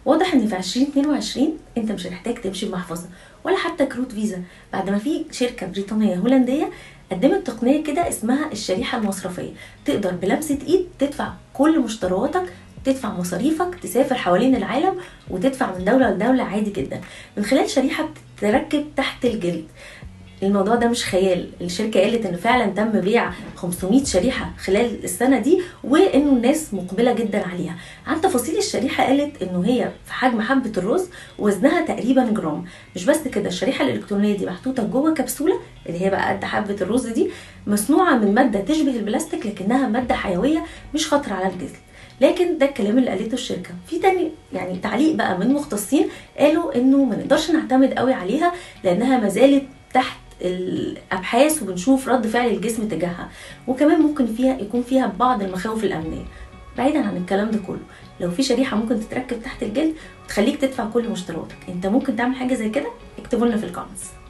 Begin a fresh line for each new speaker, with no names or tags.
واضح ان في 2022 انت مش هتحتاج تمشي بمحفظه ولا حتى كروت فيزا بعد ما في شركه بريطانيه هولنديه قدمت تقنيه كده اسمها الشريحه المصرفيه تقدر بلمسه ايد تدفع كل مشترياتك تدفع مصاريفك تسافر حوالين العالم وتدفع من دوله لدوله عادي جدا من خلال شريحه بتتركب تحت الجلد الموضوع ده مش خيال الشركه قالت ان فعلا تم بيع 500 شريحه خلال السنه دي وانه الناس مقبله جدا عليها عن تفاصيل الشريحه قالت انه هي في حجم حبه الرز وزنها تقريبا جرام مش بس كده الشريحه الالكترونيه دي محطوطه جوه كبسوله اللي هي بقى قد حبه الرز دي مصنوعه من ماده تشبه البلاستيك لكنها ماده حيويه مش خطر على الجسم لكن ده الكلام اللي قالته الشركه في تاني يعني تعليق بقى من مختصين قالوا انه ما نقدرش نعتمد قوي عليها لانها ما زالت تحت الابحاث وبنشوف رد فعل الجسم تجاهها وكمان ممكن فيها يكون فيها بعض المخاوف الامنيه بعيدا عن الكلام ده كله لو في شريحه ممكن تتركب تحت الجلد وتخليك تدفع كل مشترياتك انت ممكن تعمل حاجه زي كده اكتبوا لنا في الكومنتس